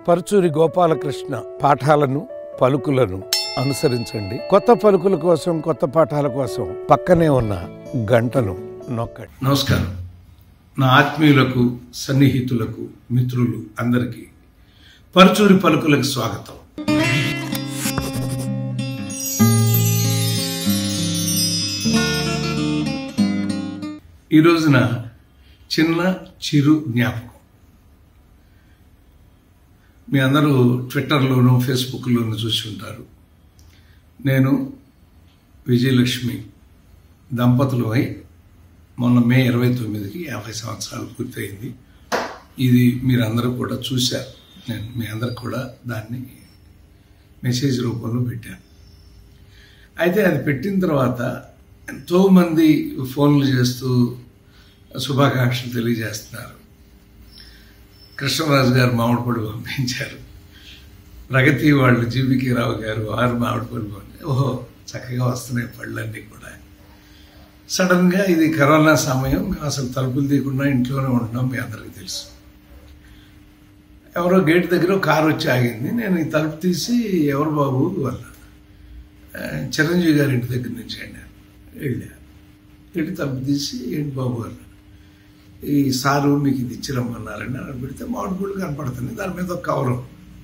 పరుచూరి గోపాలకృష్ణ పాఠాలను పలుకులను అనుసరించండి కొత్త పలుకుల కోసం కొత్త పాఠాల కోసం పక్కనే ఉన్న గంటను నొక్కండి నమస్కారం నా ఆత్మీయులకు సన్నిహితులకు మిత్రులు అందరికీ పరుచూరి పలుకులకు స్వాగతం ఈ రోజున చిన్న చిరు జ్ఞాపకం మీ అందరూ ట్విట్టర్లోను ఫేస్బుక్లోను చూసి ఉంటారు నేను విజయలక్ష్మి దంపతులమై మొన్న మే ఇరవై తొమ్మిదికి యాభై సంవత్సరాలు పూర్తయింది ఇది మీరందరూ కూడా చూశారు నేను మీ అందరికి కూడా దాన్ని మెసేజ్ రూపంలో పెట్టాను అయితే అది పెట్టిన తర్వాత ఎంతోమంది ఫోన్లు చేస్తూ శుభాకాంక్షలు తెలియజేస్తున్నారు కృష్ణరాజు గారు మామిడిపడి పంపించారు ప్రగతి వాళ్ళు జీవికి రావు గారు వారు మామిడిపడి పంపించారు ఓహో చక్కగా వస్తున్నాయి పళ్ళన్నీ కూడా సడన్ గా ఇది కరోనా సమయం మేము అసలు తలుపులు తీయకుండా ఇంట్లోనే ఉంటున్నాం మీ అందరికీ తెలుసు ఎవరో గేట్ దగ్గర ఒక కారు వచ్చి ఆగింది నేను ఈ తలుపు తీసి ఎవరు బాబు అన్నా "ఆ, చిరంజీవి గారి ఇంటి దగ్గర నుంచి వెళ్ళాను వెళ్ళా వెళ్ళి తలుపు తీసి ఏంటి బాబు అన్నా ఈ సారు మీకు ఇది ఇచ్చిరమ్మన్నారని అని పెడితే మామిడి పళ్ళు కనపడుతుంది దాని మీద ఒక కవరు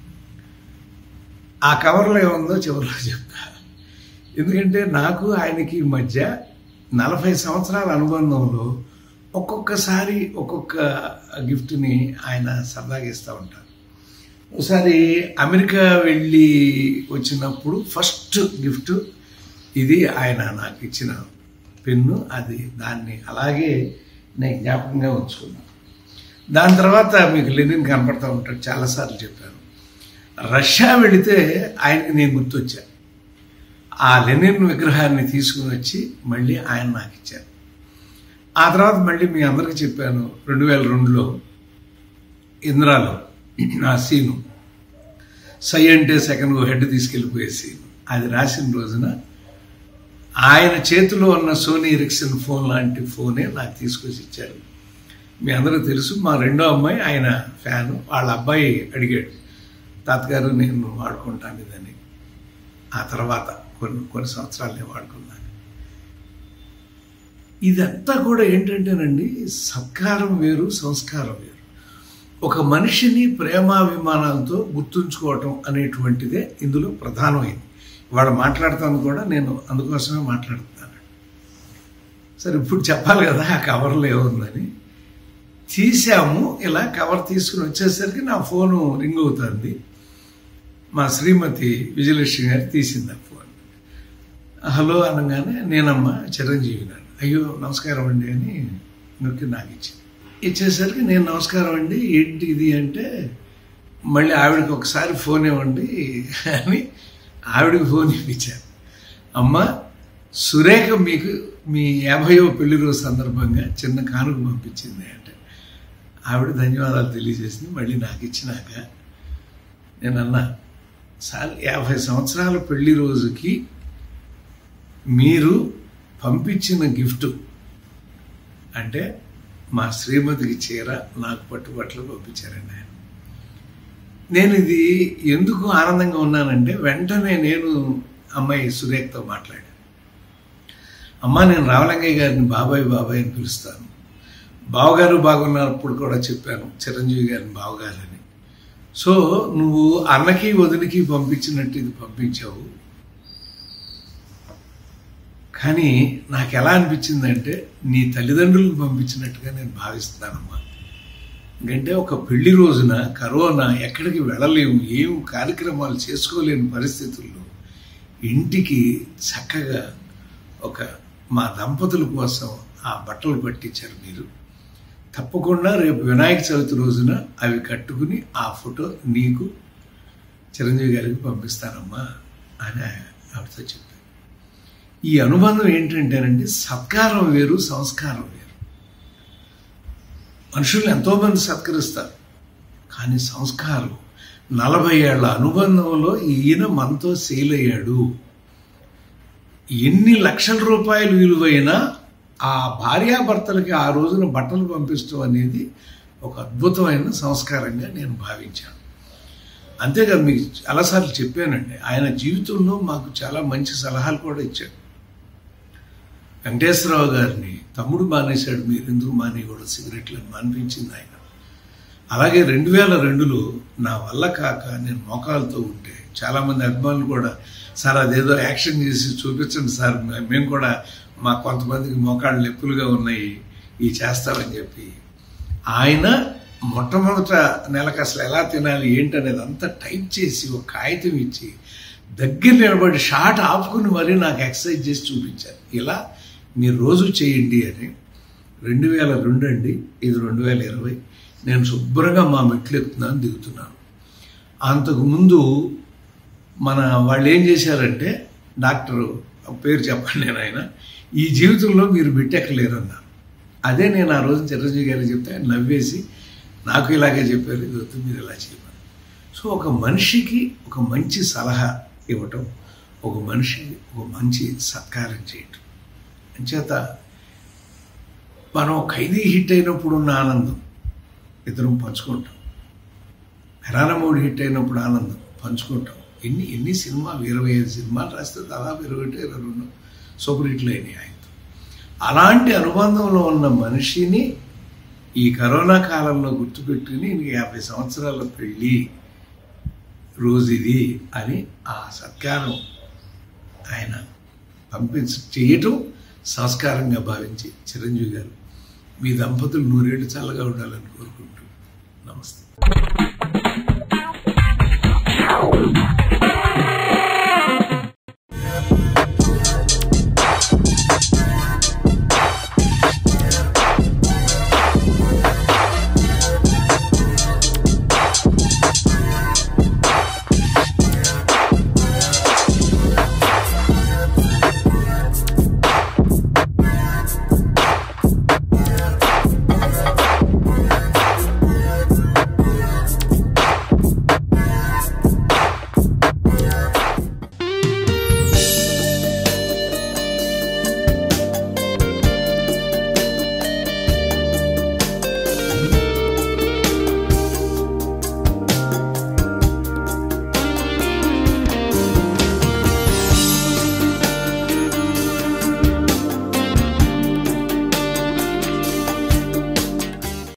ఆ కవర్లో ఏముందో చివరిలో చెప్తా ఎందుకంటే నాకు ఆయనకి మధ్య నలభై సంవత్సరాల అనుబంధంలో ఒక్కొక్కసారి ఒక్కొక్క గిఫ్ట్ని ఆయన సరదాగా ఇస్తూ ఉంటారు ఒకసారి అమెరికా వెళ్ళి వచ్చినప్పుడు ఫస్ట్ గిఫ్ట్ ఇది ఆయన నాకు ఇచ్చిన పెన్ను అది దాన్ని అలాగే నేను జ్ఞాపకంగా ఉంచుకున్నాను దాని తర్వాత మీకు లెనిన్ కనపడతా ఉంటాడు చాలాసార్లు చెప్పాను రష్యా వెళితే ఆయనకి నేను గుర్తొచ్చాను ఆ లెనిన్ విగ్రహాన్ని తీసుకుని వచ్చి మళ్ళీ ఆయన నాకు ఇచ్చారు ఆ తర్వాత మళ్ళీ మీ అందరికీ చెప్పాను రెండు వేల రెండులో ఇంద్రాలో ఆ సీను సై అంటే సెకండ్ హెడ్ తీసుకెళ్ళిపోయే సీను అది రాసిన రోజున ఆయన చేతిలో ఉన్న సోనీ ఎరిక్సన్ ఫోన్ లాంటి ఫోనే నాకు తీసుకొచ్చి ఇచ్చారు మీ అందరూ తెలుసు మా రెండో అమ్మాయి ఆయన ఫ్యాను వాళ్ళ అబ్బాయి అడిగాడు తాతగారు నేను వాడుకుంటాను ఇదని ఆ తర్వాత కొన్ని కొన్ని సంవత్సరాలు నేను వాడుకున్నాను ఇదంతా కూడా ఏంటంటేనండి సత్కారం వేరు సంస్కారం వేరు ఒక మనిషిని ప్రేమాభిమానాలతో గుర్తుంచుకోవటం అనేటువంటిదే ఇందులో ప్రధానమైంది ఇవాళ మాట్లాడతాను కూడా నేను అందుకోసమే మాట్లాడుతున్నాను సరే ఇప్పుడు చెప్పాలి కదా ఆ కవర్లో ఏముందని తీసాము ఇలా కవర్ తీసుకుని వచ్చేసరికి నా ఫోను రింగ్ అవుతుంది మా శ్రీమతి విజయలక్ష్మి గారు తీసింది ఆ ఫోన్ హలో అనగానే నేనమ్మా చిరంజీవి గారు అయ్యో నమస్కారం అండి అని నొక్కి నాకు ఇచ్చింది ఇచ్చేసరికి నేను నమస్కారం అండి ఏంటి ఇది అంటే మళ్ళీ ఆవిడకి ఒకసారి ఫోన్ ఇవ్వండి అని ఆవిడకి ఫోన్ ఇప్పించాను అమ్మ సురేఖ మీకు మీ యాభైవ పెళ్లి రోజు సందర్భంగా చిన్న కానుక పంపించింది అంటే ఆవిడ ధన్యవాదాలు తెలియజేసింది మళ్ళీ నాకు ఇచ్చినాక నేను అన్నా సార్ యాభై సంవత్సరాల పెళ్లి రోజుకి మీరు పంపించిన గిఫ్ట్ అంటే మా శ్రీమతికి చీర నాకు పట్టుబట్టలు పంపించారండి ఆయన నేను ఇది ఎందుకు ఆనందంగా ఉన్నానంటే వెంటనే నేను అమ్మాయి సురేఖ్తో మాట్లాడాను అమ్మ నేను రావలంగయ్య గారిని బాబాయ్ బాబాయ్ అని పిలుస్తాను బావగారు బాగున్నప్పుడు కూడా చెప్పాను చిరంజీవి గారిని బావగారు అని సో నువ్వు అన్నకి వదిలికి పంపించినట్టు ఇది పంపించావు కానీ నాకు ఎలా అనిపించిందంటే నీ తల్లిదండ్రులకు పంపించినట్టుగా నేను భావిస్తున్నానమ్మా ఎందుకంటే ఒక పెళ్లి రోజున కరోనా ఎక్కడికి వెళ్ళలేము ఏం కార్యక్రమాలు చేసుకోలేని పరిస్థితుల్లో ఇంటికి చక్కగా ఒక మా దంపతుల కోసం ఆ బట్టలు పట్టించారు మీరు తప్పకుండా రేపు వినాయక చవితి రోజున అవి కట్టుకుని ఆ ఫోటో నీకు చిరంజీవి గారికి పంపిస్తానమ్మా అని ఆవిడతో చెప్పాను ఈ అనుబంధం ఏంటంటేనండి సత్కారం వేరు సంస్కారం వేరు మనుషులు ఎంతోమంది సత్కరిస్తారు కానీ సంస్కారం నలభై ఏళ్ల అనుబంధంలో ఈయన మనతో సేల్ అయ్యాడు ఎన్ని లక్షల రూపాయలు విలువైన ఆ భార్యాభర్తలకి ఆ రోజున బట్టలు పంపిస్తూ అనేది ఒక అద్భుతమైన సంస్కారంగా నేను భావించాను అంతేకాదు మీకు చాలాసార్లు చెప్పానండి ఆయన జీవితంలో మాకు చాలా మంచి సలహాలు కూడా ఇచ్చాడు వెంకటేశ్వరరావు గారిని తమ్ముడు మానేశాడు మీరు ఎందుకు మానేయకూడదు సిగరెట్లను మానిపించింది ఆయన అలాగే రెండు వేల రెండులో నా వల్ల కాక నేను మోకాలతో ఉంటే చాలామంది అభిమానులు కూడా సార్ అదేదో యాక్షన్ చేసి చూపించండి సార్ మేము కూడా మా కొంతమందికి మోకాళ్ళు నొప్పులుగా ఉన్నాయి ఇవి చేస్తామని చెప్పి ఆయన మొట్టమొదట నెలకు అసలు ఎలా తినాలి ఏంటనేది అంతా టైప్ చేసి ఒక కాగితం ఇచ్చి దగ్గర నిలబడి షార్ట్ ఆపుకుని మరీ నాకు ఎక్సర్సైజ్ చేసి చూపించారు ఇలా మీరు రోజు చేయండి అని రెండు వేల రెండు అండి ఇది రెండు వేల ఇరవై నేను శుభ్రంగా మా మెట్లు ఎక్కుతున్నాను దిగుతున్నాను అంతకుముందు మన వాళ్ళు ఏం చేశారంటే డాక్టరు పేరు చెప్పండి నేను ఆయన ఈ జీవితంలో మీరు బిట్టెక్కలేరన్నారు అదే నేను ఆ రోజు చిరంజీవి గారికి చెప్తే ఆయన నవ్వేసి నాకు ఇలాగే చెప్పారు ఇది వద్దు మీరు ఇలా చేయమని సో ఒక మనిషికి ఒక మంచి సలహా ఇవ్వటం ఒక మనిషికి ఒక మంచి సత్కారం చేయటం అంచేత మనం ఖైదీ హిట్ అయినప్పుడు ఉన్న ఆనందం ఇద్దరం పంచుకుంటాం హెరానమూడి హిట్ అయినప్పుడు ఆనందం పంచుకుంటాం ఎన్ని ఎన్ని సినిమాలు ఇరవై ఐదు సినిమాలు రాస్తే దాదాపు ఇరవై ఒకటి ఇరవై రెండు సూపర్ హిట్లు అయినాయి ఆయనతో అలాంటి అనుబంధంలో ఉన్న మనిషిని ఈ కరోనా కాలంలో గుర్తుపెట్టుకుని ఇంక యాభై సంవత్సరాల పెళ్ళి రోజు ఇది అని ఆ సత్కారం ఆయన పంపించ చేయటం సంస్కారంగా భావించి చిరంజీవి గారు మీ దంపతులు నూరేళ్ళు చల్లగా ఉండాలని కోరుకుంటూ నమస్తే